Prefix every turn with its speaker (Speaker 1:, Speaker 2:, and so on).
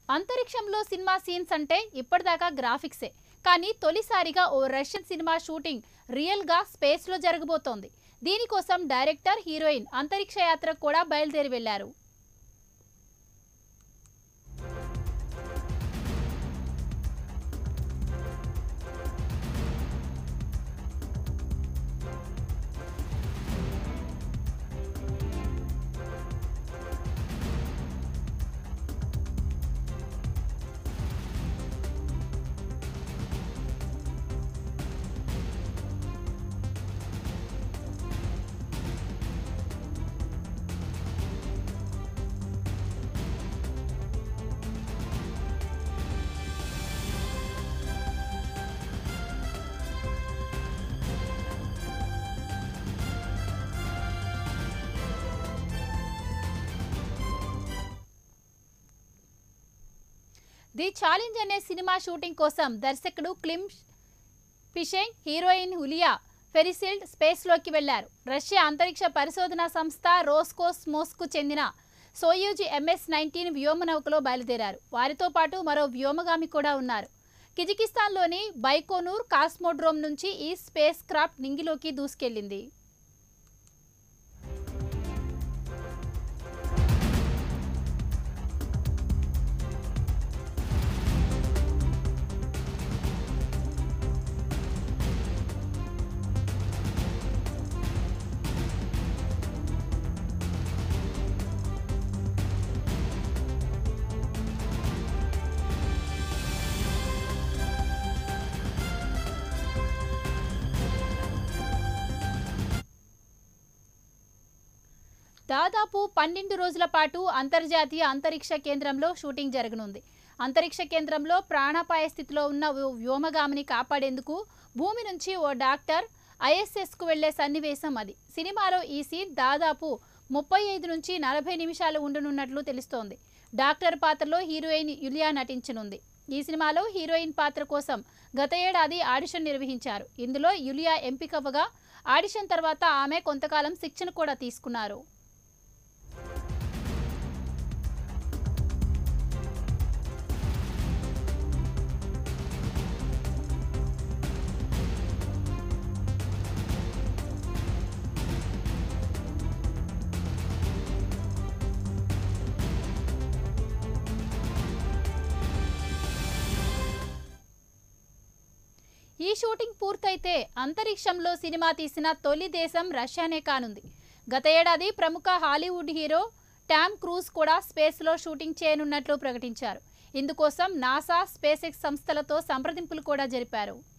Speaker 1: అంతరిక్షంలో cinema scenes అంటే ఇప్పటిదాకా గ్రాఫిక్సే కానీ తొలిసారిగా ఓ రష్యన్ సినిమా షూటింగ్ రియల్గా స్పేస్లో జరగబోతోంది దీనికోసం డైరెక్టర్ హీరోయిన్ అంతరిక్ష యాత్రకు కూడా బయలుదేరి వెళ్లారు ది ఛాలెంజ్ అనే సినిమా షూటింగ్ కోసం దర్శకుడు క్లిమ్ పిషెంగ్ హీరోయిన్ హులియా ఫెరిసిల్డ్ స్పేస్లోకి వెళ్లారు రష్యా అంతరిక్ష పరిశోధన సంస్థ రోస్కోస్ మోస్కు చెందిన సోయూజ్ ఎంఎస్ నైన్టీన్ వ్యోమనౌకలో బయలుదేరారు వారితో పాటు మరో వ్యోమగామి కూడా ఉన్నారు కిజికిస్తాన్లోని బైకోనూర్ కాస్మోడ్రోమ్ నుంచి ఈ స్పేస్ క్రాఫ్ట్ నింగిలోకి దూసుకెళ్లింది దాదాపు పన్నెండు రోజుల పాటు అంతర్జాతీయ అంతరిక్ష కేంద్రంలో షూటింగ్ జరగనుంది అంతరిక్ష కేంద్రంలో ప్రాణాపాయ స్థితిలో ఉన్న ఓ వ్యోమగామిని కాపాడేందుకు భూమి నుంచి ఓ డాక్టర్ ఐఎస్ఎస్కు వెళ్లే సన్నివేశం అది సినిమాలో ఈ సీన్ దాదాపు ముప్పై ఐదు నుంచి నలభై నిమిషాలు ఉండనున్నట్లు తెలుస్తోంది డాక్టర్ పాత్రలో హీరోయిన్ యులియా నటించనుంది ఈ సినిమాలో హీరోయిన్ పాత్ర కోసం గత ఏడాది ఆడిషన్ నిర్వహించారు ఇందులో యులియా ఎంపికవ్వగా ఆడిషన్ తర్వాత ఆమె కొంతకాలం శిక్షణ కూడా తీసుకున్నారు ఈ షూటింగ్ పూర్తయితే అంతరిక్షంలో సినిమా తీసిన తొలి దేశం రష్యానే కానుంది గత ఏడాది ప్రముఖ హాలీవుడ్ హీరో టామ్ క్రూజ్ కూడా స్పేస్లో షూటింగ్ చేయనున్నట్లు ప్రకటించారు ఇందుకోసం నాసా స్పేస్ ఎక్స్ సంస్థలతో సంప్రదింపులు కూడా జరిపారు